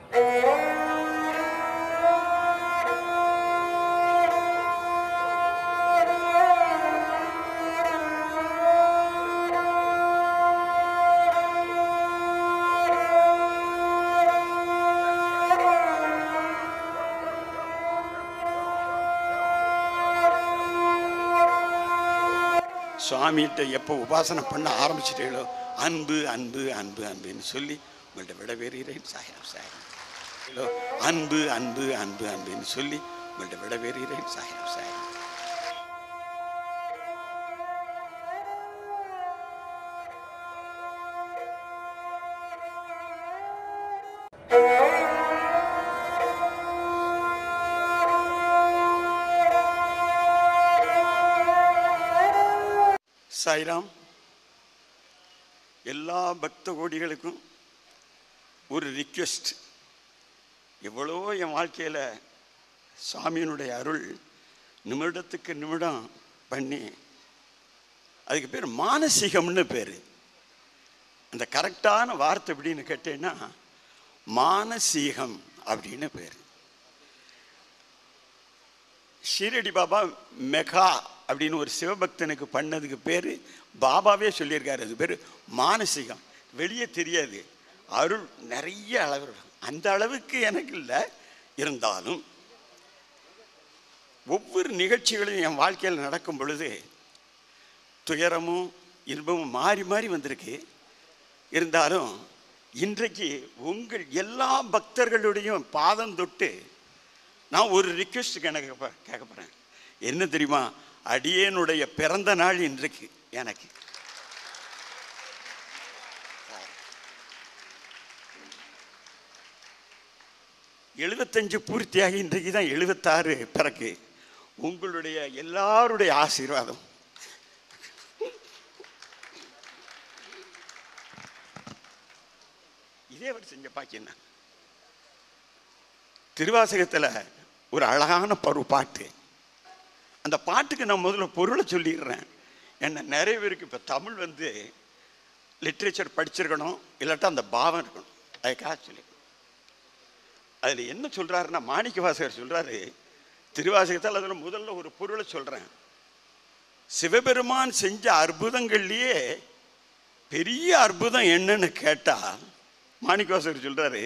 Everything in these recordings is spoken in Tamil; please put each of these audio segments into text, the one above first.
சுவாமிகிட்ட எப்போ உபாசனை பண்ண ஆரம்பிச்சிட்டீங்களோ அன்பு அன்பு அன்பு அன்புன்னு சொல்லி உங்கள்கிட்ட விடவேறுகிறேன் சாயிரம் சாயிரம் ஹலோ அன்பு அன்பு அன்பு அன்புன்னு சொல்லி உங்கள்கிட்ட விடவேறுகிறேன் சாயிரம் சாயிரம் சாய்ராம் எல்லா பக்த கோடிகளுக்கும் ஒரு ரிக்வெஸ்ட் எவ்வளோ என் வாழ்க்கையில் சாமியினுடைய அருள் நிமிடத்துக்கு நிமிடம் பண்ணி அதுக்கு பேர் மானசீகம்னு பேர் அந்த கரெக்டான வார்த்தை எப்படின்னு கேட்டேன்னா மானசீகம் அப்படின்னு பேர் ஷீரடி பாபா மெகா அப்படின்னு ஒரு சிவபக்தனுக்கு பண்ணதுக்கு பேர் பாபாவே சொல்லியிருக்காரு அது பேர் மானசீகம் வெளியே தெரியாது அருள் நிறைய அளவு இருக்கும். அந்த அளவுக்கு எனக்கு இல்லை இருந்தாலும் ஒவ்வொரு நிகழ்ச்சிகளும் என் வாழ்க்கையில் நடக்கும் பொழுது துயரமும் இன்பமும் மாறி மாறி வந்திருக்கு இருந்தாலும் இன்றைக்கு உங்கள் எல்லா பக்தர்களுடையும் பாதம் தொட்டு நான் ஒரு ரிக்வெஸ்ட் எனக்கு ப- கேட்க போகிறேன் என்ன தெரியுமா அடியேனுடைய பிறந்த நாள் இன்றைக்கு எனக்கு எழுபத்தஞ்சு பூர்த்தியாகி இன்றைக்கு தான் எழுபத்தாறு பிறகு உங்களுடைய எல்லாருடைய ஆசீர்வாதம் இதே அவர் செஞ்ச பாக்கியம் தான் திருவாசகத்தில் ஒரு அழகான பரு பாட்டு அந்த பாட்டுக்கு நான் முதல்ல பொருளை சொல்லிடுறேன் என்ன நிறைய பேருக்கு இப்போ தமிழ் வந்து லிட்ரேச்சர் படிச்சிருக்கணும் இல்லாட்டா அந்த பாவம் இருக்கணும் அதுக்காக சொல்லி அதில் என்ன சொல்கிறாருன்னா மாணிக்க வாசகர் சொல்கிறாரு திருவாசகத்தில் அதில் முதல்ல ஒரு பொருளை சொல்கிறேன் சிவபெருமான் செஞ்ச அற்புதங்கள்லேயே பெரிய அற்புதம் என்னன்னு கேட்டால் மாணிக்கவாசகர் சொல்கிறாரு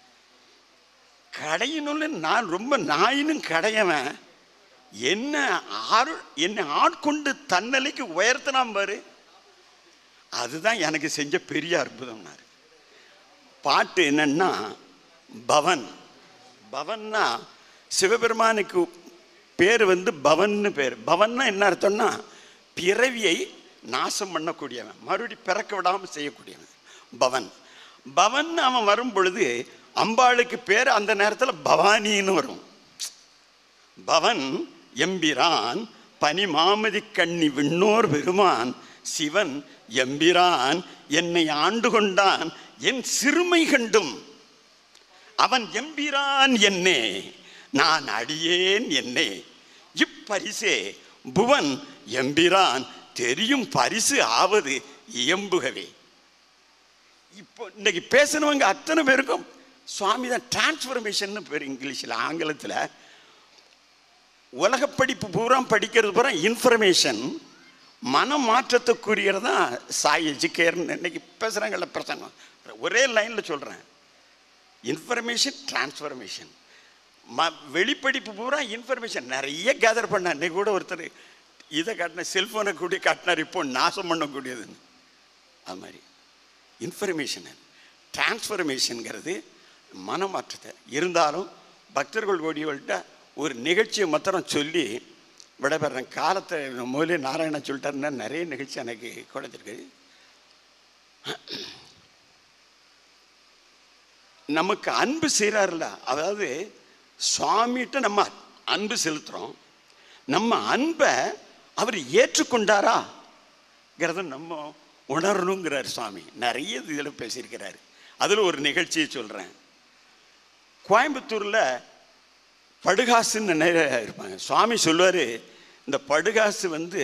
கடையணும்னு நான் ரொம்ப நாயினும் கடையவன் என்ன ஆறு என்னை ஆட்கொண்டு தன்னலைக்கு உயர்த்தினான் பாரு அதுதான் எனக்கு செஞ்ச பெரிய அற்புதம்னாரு பாட்டு என்னன்னா பவன் பவன்னா சிவபெருமானுக்கு பேர் வந்து பவன்னு பேர் பவன்னா என்ன அர்த்தம்னா பிறவியை நாசம் பண்ணக்கூடியவன் மறுபடி பிறக்க விடாமல் செய்யக்கூடியவன் பவன் பவன் அவன் வரும் பொழுது அம்பாளுக்கு பேர் அந்த நேரத்தில் பவானின்னு வரும் பவன் எம்பிரான் பனி மாமதி கண்ணி விண்ணோர் பெருமான் சிவன் எம்பிரான் என்னை ஆண்டு கொண்டான் என் சிறுமை கண்டும் அவன் எம்பிரான் என்னே நான் அடியேன் என்னே இப்பரிசே புவன் எம்பிரான் தெரியும் பரிசு ஆவது இயம்புகவே இப்போ இன்னைக்கு பேசினவங்க அத்தனை பேருக்கும் சுவாமி தான் டிரான்ஸ்ஃபர்மேஷன் பேர் இங்கிலீஷில் ஆங்கிலத்தில் உலக படிப்பு பூரா படிக்கிறது பூரா இன்ஃபர்மேஷன் மன மாற்றத்துக்குரியது தான் சாய் எஜுகேர்னு இன்னைக்கு பேசுகிறாங்கல்ல பிரசங்கம் ஒரே லைனில் சொல்கிறேன் இன்ஃபர்மேஷன் டிரான்ஸ்ஃபர்மேஷன் ம வெளிப்படிப்பு பூரா இன்ஃபர்மேஷன் நிறைய கேதர் பண்ண இன்னைக்கு கூட ஒருத்தர் இதை காட்டின செல்ஃபோனை கூடி காட்டினார் இப்போ நாசம் பண்ணக்கூடியதுன்னு அது மாதிரி இன்ஃபர்மேஷன் டிரான்ஸ்ஃபர்மேஷனுங்கிறது மனமாற்றத்தை இருந்தாலும் பக்தர்கள் கோடிகள்கிட்ட ஒரு நிகழ்ச்சியை மாத்திரம் சொல்லி விடைபெறேன் காலத்தை முதலே நாராயணன் சொல்லிட்டாருன்னா நிறைய நிகழ்ச்சி எனக்கு கொடுத்துருக்கு நமக்கு அன்பு செய்கிறாருல அதாவது சுவாமிகிட்ட நம்ம அன்பு செலுத்துகிறோம் நம்ம அன்பை அவர் ஏற்றுக்கொண்டாராங்கிறத நம்ம உணரணுங்கிறார் சுவாமி நிறைய இதில் பேசியிருக்கிறாரு அதில் ஒரு நிகழ்ச்சியை சொல்கிறேன் கோயம்புத்தூரில் படுகாசுன்னு நிறைய இருப்பாங்க சுவாமி சொல்லுவார் இந்த படுகாசு வந்து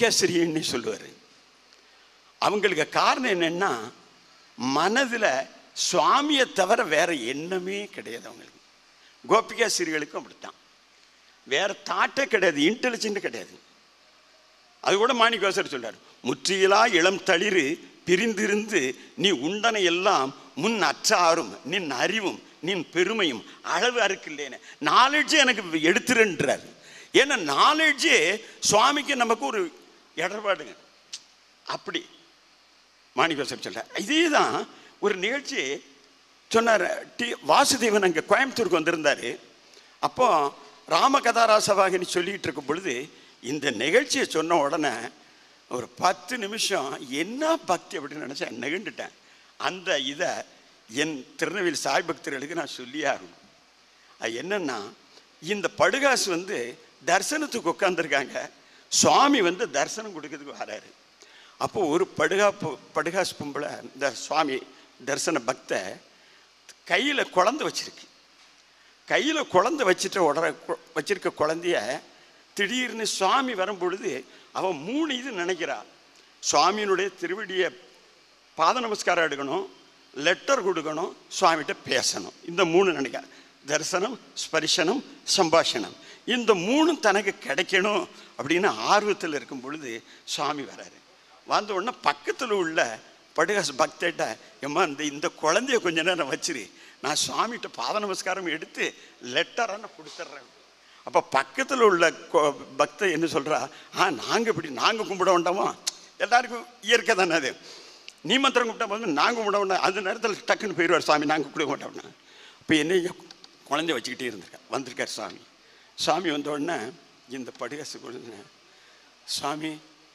கோபிகாஸ்ரீன்னு சொல்லுவார் அவங்களுக்கு காரணம் என்னென்னா மனதில் சுவாமியை தவிர வேற எண்ணமே கிடையாது அவங்களுக்கு கோபிகா சிறிகளுக்கும் அப்படித்தான் வேற தாட்டே கிடையாது இன்டெலிஜென்ட் கிடையாது அது கூட மாணிக்கவாசர் சொல்றாரு முற்றியலா இளம் தளிரு பிரிந்திருந்து நீ உண்டனை எல்லாம் முன் அற்றாரும் நின் அறிவும் நின் பெருமையும் அளவு அறுக்கில்லேன்னு நாலேஜே எனக்கு எடுத்துருன்றார் ஏன்னா நாலேஜே சுவாமிக்கு நமக்கு ஒரு இடர்பாடுங்க அப்படி மாணிக்கவாசர் சொல்றார் இதே தான் ஒரு நிகழ்ச்சி சொன்னார் டி வாசுதேவன் அங்கே கோயம்புத்தூருக்கு வந்திருந்தார் அப்போ ராமகதாராசவாகினி சொல்லிட்டு இருக்கும் பொழுது இந்த நிகழ்ச்சியை சொன்ன உடனே ஒரு பத்து நிமிஷம் என்ன பக்தி அப்படின்னு நினச்சேன் நெகிண்டுட்டேன் அந்த இதை என் திருநெல்வேலி சாய் பக்தர்களுக்கு நான் சொல்லியே ஆகணும் அது என்னன்னா இந்த படுகாசு வந்து தரிசனத்துக்கு உட்காந்துருக்காங்க சுவாமி வந்து தரிசனம் கொடுக்கறதுக்கு வராரு அப்போ ஒரு படுகா பொ- படுகாசு பொம்பளை இந்த சுவாமி தரிசன பக்த கையில் குழந்தை வச்சிருக்கு கையில் குழந்தை வச்சுட்டு உடற கு- வச்சிருக்க குழந்தைய திடீர்னு சுவாமி வரும் பொழுது அவன் மூணு இது நினைக்கிறா சுவாமியினுடைய திருவடியை பாத நமஸ்காரம் எடுக்கணும் லெட்டர் கொடுக்கணும் சுவாமிகிட்ட பேசணும் இந்த மூணு நினைக்க தரிசனம் ஸ்பரிசனம் சம்பாஷணம் இந்த மூணும் தனக்கு கிடைக்கணும் அப்படின்னு ஆர்வத்தில் இருக்கும் பொழுது சுவாமி வராரு வந்த உடனே பக்கத்தில் உள்ள படுகாசு பக்தர்கிட்ட எம்மா இந்த இந்த குழந்தைய கொஞ்ச நேரம் வச்சிரு நான் சுவாமிகிட்ட பாத நமஸ்காரம் எடுத்து லெட்டரை நான் கொடுத்துட்றேன் அப்போ பக்கத்தில் உள்ள கொ- பக்தர் என்ன சொல்கிறா ஆ நாங்கள் இப்படி நாங்கள் கும்பிட வேண்டாமா எல்லாருக்கும் இயற்கை தானே அது நீ மந்திரம் கும்பிட்டா போது நாங்கள் கும்பிட வேண்டாம் அந்த நேரத்தில் டக்குன்னு போயிடுவார் சாமி நாங்கள் கும்பிட மாட்டோம்னா இப்போ என்ன குழந்தை வச்சுக்கிட்டே இருந்திருக்கேன் வந்திருக்கார் சாமி சாமி வந்த உடனே இந்த படுகாசு குழந்தை சாமி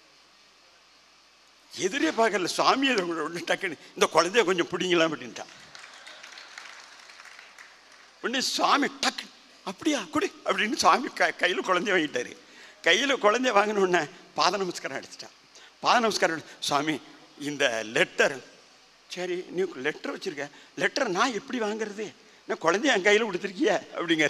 எதிரே பார்க்கல சாமி அதை உடனே டக்குன்னு இந்த குழந்தைய கொஞ்சம் பிடிங்கலாம் அப்படின்ட்டான் உடனே சாமி டக்கு அப்படியா குடி அப்படின்னு சாமி க கையில் குழந்தைய வாங்கிட்டாரு கையில் குழந்தைய வாங்கின உடனே பாத நமஸ்காரம் அடிச்சிட்டான் பாத நமஸ்காரம் அடி- சாமி இந்த லெட்டர் சரி நீ லெட்டர் வச்சிருக்க லெட்டர் நான் எப்படி வாங்குறது நான் குழந்தைய என் கையில் கொடுத்துருக்கிய அப்படிங்க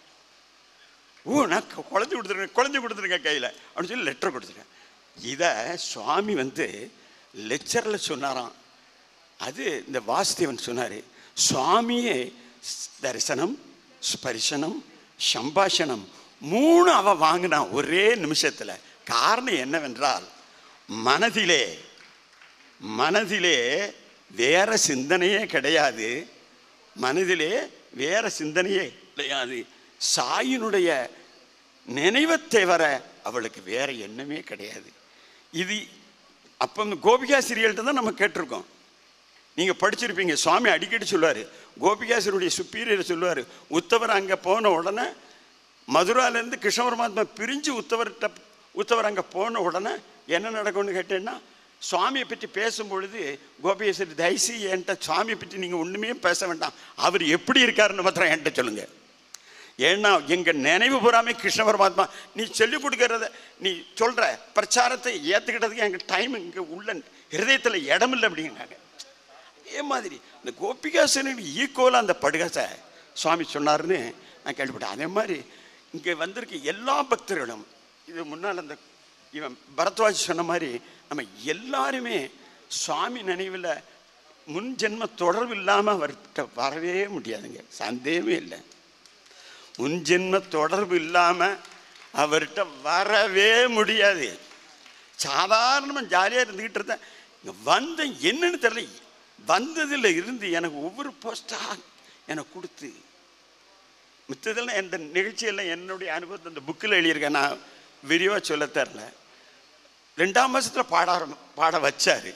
ஓ நான் கு- குழந்தை கொடுத்துருக்கேன் குழந்தை கொடுத்துருக்கேன் கையில் அப்படின்னு சொல்லி லெட்டர் கொடுத்துருக்கேன் இதை சுவாமி வந்து லெக்சரில் சொன்னாராம் அது இந்த வாசுதேவன் சொன்னார் சுவாமியே ஸ்- தரிசனம் ஸ்பரிசனம் சம்பாஷணம் மூணு அவ வாங்கினான் ஒரே நிமிஷத்தில் காரணம் என்னவென்றால் மனதிலே மனதிலே வேற சிந்தனையே கிடையாது மனதிலே வேற சிந்தனையே கிடையாது சாயினுடைய நினைவை தவிர அவளுக்கு வேற எண்ணமே கிடையாது இது அப்போ இந்த கோபிகா சீரியல்கிட்ட தான் நம்ம கேட்டிருக்கோம் நீங்கள் படிச்சிருப்பீங்க சுவாமி அடிக்கடி சொல்லுவார் கோபிகாசருடைய சுப்பீரியர் சொல்லுவார் உத்தவர் அங்கே போன உடனே மதுராலேருந்து கிருஷ்ண பரமாத்மா பிரிஞ்சு உத்தவர்கிட்ட உத்தவர் அங்கே போன உடனே என்ன நடக்கும்னு கேட்டேன்னா சுவாமியை பற்றி பேசும் பொழுது கோபிகேசரி தயசி என்கிட்ட சுவாமியை பற்றி நீங்கள் ஒன்றுமே பேச வேண்டாம் அவர் எப்படி இருக்காருன்னு மாத்திரம் என்கிட்ட சொல்லுங்கள் ஏன்னா எங்க நினைவு பூராமே கிருஷ்ண பரமாத்மா நீ சொல்லிக் கொடுக்கறத நீ சொல்ற பிரச்சாரத்தை ஏத்துக்கிட்டதுக்கு எங்க டைம் இங்க உள்ள ஹிருதயத்துல இடம் இல்லை அப்படிங்கிறாங்க அதே மாதிரி இந்த கோபிகாசனுக்கு ஈக்குவலாக அந்த படுகாசை சுவாமி சொன்னாருன்னு நான் கேள்விப்பட்டேன் அதே மாதிரி இங்கே வந்திருக்க எல்லா பக்தர்களும் இது முன்னால் அந்த இவன் பரத்வாஜ் சொன்ன மாதிரி நம்ம எல்லாருமே சுவாமி நினைவில் முன் ஜென்ம தொடர்பு இல்லாமல் அவர்கிட்ட வரவே முடியாதுங்க சந்தேகமே இல்லை முன் ஜென்ம தொடர்பு இல்லாமல் அவர்கிட்ட வரவே முடியாது சாதாரணமாக ஜாலியாக இருந்துக்கிட்டு இருந்தேன் இங்கே வந்த என்னன்னு தெரியல வந்ததில் இருந்து எனக்கு ஒவ்வொரு போஸ்டாக எனக்கு கொடுத்து மித்ததெல்லாம் இந்த நிகழ்ச்சியெல்லாம் என்னுடைய அனுபவத்தை அந்த புக்கில் எழுதியிருக்கேன் நான் விரிவாக சொல்ல தெரில ரெண்டாம் மாதத்தில் பாட ஆரம்பி பாட வச்சார்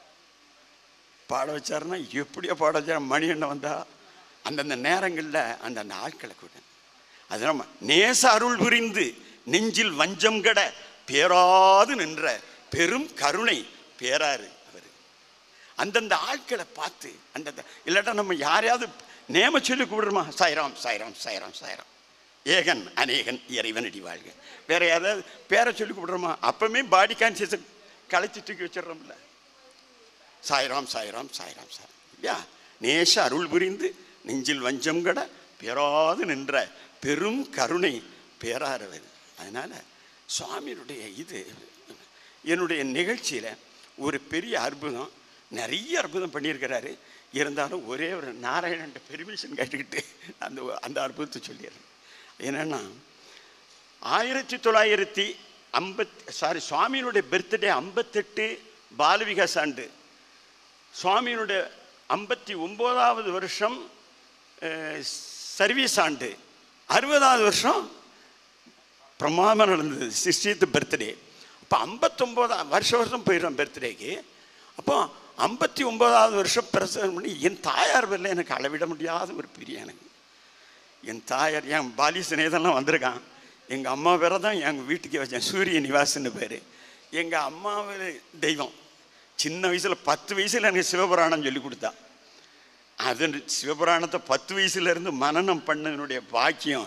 பாட வச்சாருன்னா எப்படியோ பாட வச்சார் மணி எண்ணெய் வந்தா அந்தந்த நேரங்களில் அந்தந்த ஆட்களை கூட அது நம்ம நேச அருள் புரிந்து நெஞ்சில் வஞ்சம் கட பேராது நின்ற பெரும் கருணை பேராரு அவர் அந்தந்த ஆட்களை பார்த்து அந்தந்த இல்லாட்டா நம்ம யாரையாவது நேம சொல்லி கூப்பிடுறோமா சாய்ராம் சாய்ராம் சாய்ராம் சாய்ராம் ஏகன் அநேகன் இறைவன் அடி வாழ்க வேற யாராவது பேரை சொல்லி கூப்பிடுறோமா அப்பவுமே பாடி கான்சியஸை களைச்சி தூக்கி வச்சிடுறோம்ல சாய்ராம் சாய்ராம் சாய்ராம் சாய் இல்லையா நேச அருள் புரிந்து நெஞ்சில் வஞ்சம் கட பெறாது நின்ற பெரும் கருணை பேராரவர் அதனால சுவாமியினுடைய இது என்னுடைய நிகழ்ச்சியில் ஒரு பெரிய அற்புதம் நிறைய அற்புதம் பண்ணியிருக்கிறாரு இருந்தாலும் ஒரே ஒரு நாராயணன் பெர்மிஷன் கேட்டுக்கிட்டு அந்த அந்த அற்புதத்தை சொல்லிடுறேன் என்னன்னா ஆயிரத்தி தொள்ளாயிரத்தி ஐம்பத் சாரி சுவாமியினுடைய பர்த்டே ஐம்பத்தெட்டு பாலவிகாஸ் ஆண்டு சுவாமியினுடைய ஐம்பத்தி ஒம்போதாவது வருஷம் அஹ், சர்வீஸ் ஆண்டு அறுபதாவது வருஷம் பிரமாதமாக நடந்தது சிக்ஸ்டீத் பர்த்டே அப்போ ஐம்பத்தொம்போதா வருஷ வருஷம் போயிடுறோம் பர்த்டேக்கு அப்போ ஐம்பத்தி ஒம்போதாவது வருஷம் பிரசவம் பண்ணி என் தாயார் பேரில் எனக்கு அளவிட முடியாத ஒரு பிரியம் எனக்கு என் தாயார் என் பாலி சிநேதெல்லாம் வந்திருக்கான் எங்கள் அம்மா பேரை தான் எங்கள் வீட்டுக்கு வச்சேன் சூரிய நிவாஸ்னு பேர் எங்கள் அம்மாவே தெய்வம் சின்ன வயசில் பத்து வயசில் எனக்கு சிவபுராணம் சொல்லி கொடுத்தா அது சிவபுராணத்தை பத்து வயசுலேருந்து மனனம் பண்ணதனுடைய பாக்கியம்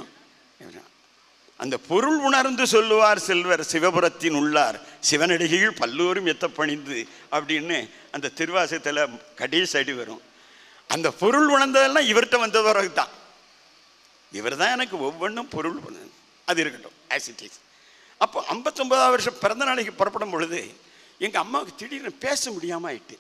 அந்த பொருள் உணர்ந்து சொல்லுவார் செல்வர் சிவபுரத்தின் உள்ளார் சிவனடிகைகள் பல்லோரும் எத்த பணிந்து அப்படின்னு அந்த திருவாசகத்தில் கடைசி அடி வரும் அந்த பொருள் உணர்ந்ததெல்லாம் இவர்கிட்ட வந்த பிறகு தான் இவர் தான் எனக்கு ஒவ்வொன்றும் பொருள் பண்ணது அது இருக்கட்டும் ஆஸ் இட் இஸ் அப்போ ஐம்பத்தொன்பதாவது வருஷம் பிறந்த நாளைக்கு புறப்படும் பொழுது எங்கள் அம்மாவுக்கு திடீர்னு பேச முடியாமல் ஆயிட்டு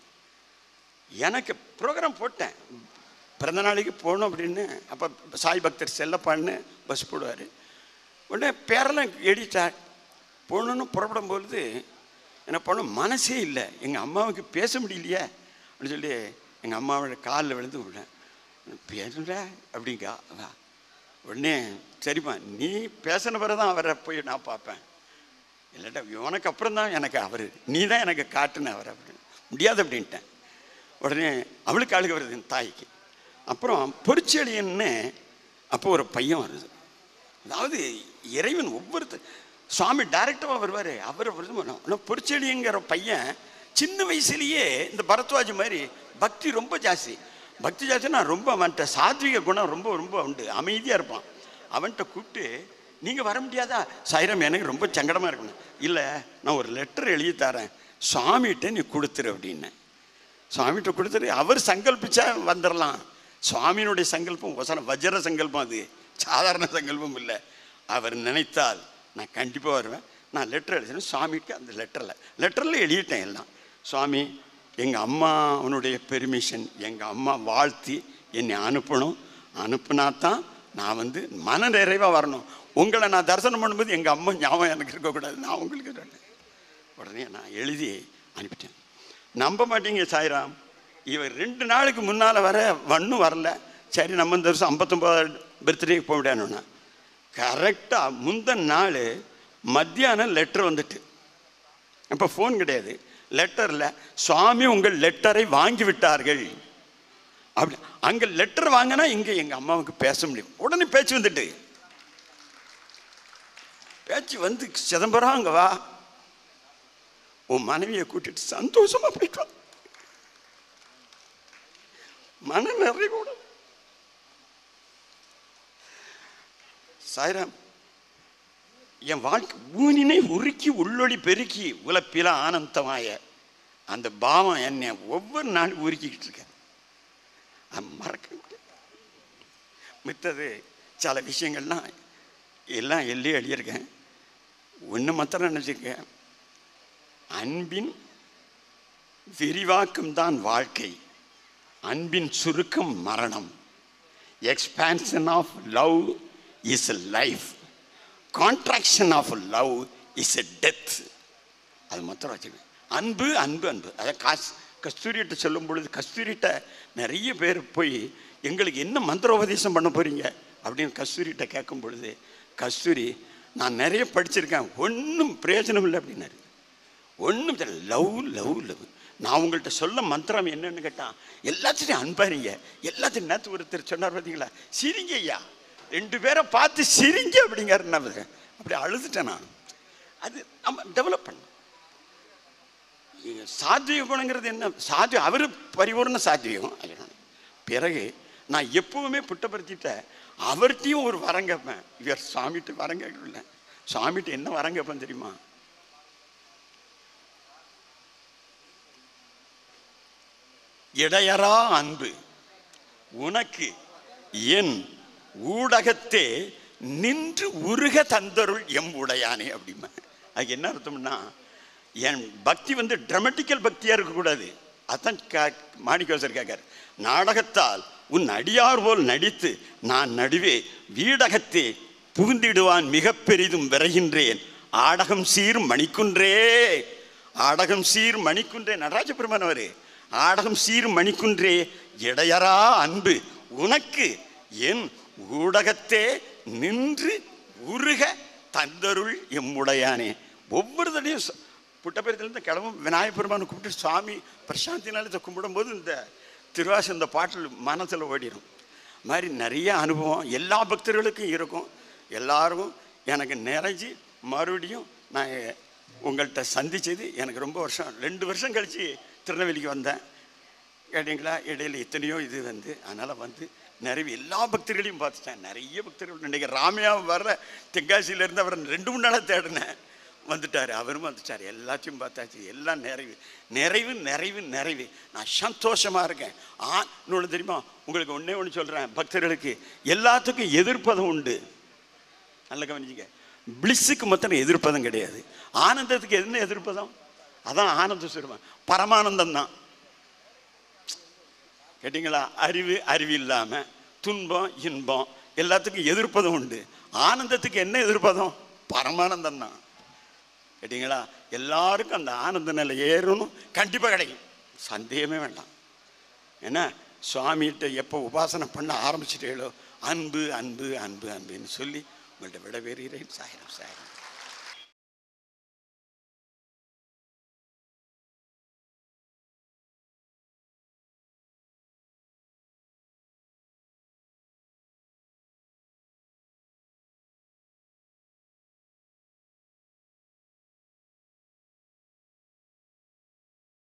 எனக்கு ப்ரோக்ராம் போட்டேன் பிறந்த நாளைக்கு போகணும் அப்படின்னு அப்போ சாய் பக்தர் செல்லப்பான்னு பஸ் போடுவார் உடனே பேரெல்லாம் எடிட்டார் போகணுன்னு புறப்படும் பொழுது என்ன பண்ண மனசே இல்லை எங்கள் அம்மாவுக்கு பேச முடியலையே அப்படின்னு சொல்லி எங்கள் அம்மாவோட காலில் விழுந்து விட்டேன் பேசுற அப்படிங்கா அவ. உடனே சரிம்மா நீ பேசின பிறகு தான் அவரை போய் நான் பார்ப்பேன் இல்லாட்டா உனக்கு அப்புறம் தான் எனக்கு அவர் நீ தான் எனக்கு காட்டுன அவர் அப்படின்னு முடியாது அப்படின்ட்டேன் உடனே அவளுக்கு அழுக வருது என் தாய்க்கு அப்புறம் பொறிச்செழியன்னு அப்போ ஒரு பையன் வருது அதாவது இறைவன் ஒவ்வொருத்தர் சுவாமி டைரக்டராக வருவார் அவர் வருது ஆனால் பொறிச்செழியங்கிற பையன் சின்ன வயசுலேயே இந்த பரத்வாஜ் மாதிரி பக்தி ரொம்ப ஜாஸ்தி பக்தி ஜாஸ்தினா ரொம்ப அவன்கிட்ட சாத்விக குணம் ரொம்ப ரொம்ப உண்டு அமைதியாக இருப்பான் அவன்கிட்ட கூப்பிட்டு நீங்கள் வர முடியாதா சாயிரம் எனக்கு ரொம்ப சங்கடமாக இருக்கணும் இல்லை நான் ஒரு லெட்டர் எழுதி தரேன் சுவாமிகிட்ட நீ கொடுத்துரு அப்படின்னேன் சுவாமிகிட்ட கொடுத்துட்டு அவர் சங்கல்பிச்சா வந்துடலாம் சுவாமியினுடைய சங்கல்பம் வசன வஜ்ர சங்கல்பம் அது சாதாரண சங்கல்பம் இல்லை அவர் நினைத்தால் நான் கண்டிப்பாக வருவேன் நான் லெட்டர் எழுதினேன் சுவாமிக்கு அந்த லெட்டரில் லெட்டரில் எழுதிட்டேன் எல்லாம் சுவாமி எங்கள் அம்மா அவனுடைய பெர்மிஷன் எங்கள் அம்மா வாழ்த்தி என்னை அனுப்பணும் அனுப்புனா தான் நான் வந்து மன நிறைவாக வரணும் உங்களை நான் தரிசனம் பண்ணும்போது எங்கள் அம்மா ஞாபகம் எனக்கு இருக்கக்கூடாது நான் உங்களுக்கு சொன்னேன் உடனே நான் எழுதி அனுப்பிட்டேன் நம்ப மாட்டீங்க சாய்ராம் இவர் ரெண்டு நாளுக்கு முன்னால் வர வண்ணும் வரல சரி நம்ம இந்த வருஷம் ஐம்பத்தொம்பதாவது பர்த்டேக்கு போக முடியாதுன்னா கரெக்டாக முந்தின நாள் மத்தியானம் லெட்டர் வந்துட்டு அப்போ ஃபோன் கிடையாது லெட்டரில் சுவாமி உங்கள் லெட்டரை வாங்கி விட்டார்கள் அப்படி அங்கே லெட்டர் வாங்கினா இங்கே எங்கள் அம்மாவுக்கு பேச முடியும் உடனே பேச்சு வந்துட்டு பேச்சு வந்து சிதம்பரம் அங்கே வா உன் மனைவியை கூட்டிட்டு சந்தோஷமா போயிட்டு வா மன நிறைவோட சாய்ராம் என் வாழ்க்கை ஊனினை உருக்கி உள்ளொளி பெருக்கி உலப்பில ஆனந்தமாய அந்த பாவம் என்னை ஒவ்வொரு நாளும் உருக்கிக்கிட்டு இருக்கேன் அது மறக்க முடியாது மித்தது சில விஷயங்கள்லாம் எல்லாம் எள்ளி எழுதியிருக்கேன் ஒன்று மாத்திரம் நினச்சிக்க அன்பின் விரிவாக்கம் தான் வாழ்க்கை அன்பின் சுருக்கம் மரணம் expansion of love is a life contraction of love is a death அது மாத்திரம் வச்சுக்கணும் அன்பு அன்பு அன்பு அதை காசு கஸ்தூரிகிட்ட சொல்லும் பொழுது கஸ்தூரிகிட்ட நிறைய பேர் போய் எங்களுக்கு என்ன மந்திரோபதேசம் பண்ண போறீங்க அப்படின்னு கஸ்தூரிகிட்ட கேட்கும் பொழுது கஸ்தூரி நான் நிறைய படிச்சிருக்கேன் ஒன்றும் பிரயோஜனம் இல்லை அப்படின்னாரு ஒன்றும் லவ் லவ் லவ் நான் உங்கள்கிட்ட சொல்ல மந்திரம் என்னன்னு கேட்டான் எல்லாத்தையும் அன்பாரிங்க எல்லாத்தையும் நேற்று ஒருத்தர் சொன்னார் பார்த்தீங்களா சிரிங்க ஐயா ரெண்டு பேரை பார்த்து சிரிங்க அப்படிங்கிறாரு நான் அப்படி அழுதுட்டேன் நான் அது நம்ம டெவலப் பண்ண சாத்விக குணங்கிறது என்ன சாத்வி அவர் பரிபூர்ண சாத்விகம் அது நான். பிறகு நான் எப்பவுமே புட்டப்படுத்திட்ட அவர்கிட்டையும் ஒரு வரம் கேட்பேன் இவர் சுவாமிகிட்ட வரம் கேட்கல சுவாமிகிட்ட என்ன வரம் கேட்பேன் தெரியுமா இடையறா அன்பு உனக்கு என் ஊடகத்தே நின்று உருக தந்தருள் எம் உடையானே அப்படிமா அதுக்கு என்ன அர்த்தம்னா என் பக்தி வந்து ட்ரமட்டிக்கல் பக்தியாக இருக்கக்கூடாது அதான் மாணிக்கவாசர் கேட்கார் நாடகத்தால் உன் அடியார் போல் நடித்து நான் நடுவே வீடகத்தே புகுந்திடுவான் மிக பெரிதும் விரைகின்றேன் ஆடகம் சீர் மணிக்குன்றே ஆடகம் சீர் மணிக்குன்றே நடராஜ பெருமான் அவரு ஆடகம் சீர் மணிக்குன்றே இடையரா அன்பு உனக்கு என் ஊடகத்தே நின்று உருக தந்தருள் எம்முடையானே ஒவ்வொரு தடையும் ச- புட்டபெருத்திலிருந்து கிளம்பும் விநாயகப் பெருமானை கூப்பிட்டு சுவாமி பிரசாந்தி நாளத்தை கும்பிடும்போது இந்த திருவாசி இந்த பாட்டில் மனசில் ஓடிடும் மாதிரி நிறைய அனுபவம் எல்லா பக்தர்களுக்கும் இருக்கும் எல்லாருக்கும் எனக்கு நிறைஞ்சி மறுபடியும் நான் உங்கள்கிட்ட சந்திச்சது எனக்கு ரொம்ப வருஷம் ரெண்டு வருஷம் கழித்து திருநெல்வேலிக்கு வந்தேன் கேட்டிங்களா இடையில எத்தனையோ இது வந்து அதனால் வந்து நிறைய எல்லா பக்தர்களையும் பார்த்துட்டேன் நிறைய பக்தர்கள் இன்றைக்கி ராமையா வர்ற தென்காசியிலேருந்து அவர் ரெண்டு மூணு நாளாக தேடினேன் வந்துட்டார் அவரும் வந்துட்டார் எல்லாத்தையும் பார்த்தாச்சு எல்லாம் நிறைவு நிறைவு நிறைவு நிறைவு நான் சந்தோஷமாக இருக்கேன் ஆ இன்னொன்று தெரியுமா உங்களுக்கு ஒன்றே ஒன்று சொல்கிறேன் பக்தர்களுக்கு எல்லாத்துக்கும் எதிர்ப்பதம் உண்டு நல்ல கவனிச்சிங்க பிளிஸ்ஸுக்கு மாத்திரம் எதிர்ப்பதம் கிடையாது ஆனந்தத்துக்கு என்ன எதிர்ப்பதம் அதான் ஆனந்த சுரூபம் பரமானந்தம் தான் கேட்டிங்களா அறிவு அறிவு இல்லாமல் துன்பம் இன்பம் எல்லாத்துக்கும் எதிர்ப்பதும் உண்டு ஆனந்தத்துக்கு என்ன எதிர்ப்பதம் பரமானந்தம் தான் கேட்டிங்களா எல்லாருக்கும் அந்த ஆனந்த நிலை ஏறணும் கண்டிப்பாக கிடைக்கும் சந்தேகமே வேண்டாம் ஏன்னா சுவாமிகிட்ட எப்போ உபாசனை பண்ண ஆரம்பிச்சிட்டீங்களோ அன்பு அன்பு அன்பு அன்புன்னு சொல்லி உங்கள்கிட்ட விட வேறுகிறேன் சாயிரம் சாயிரம்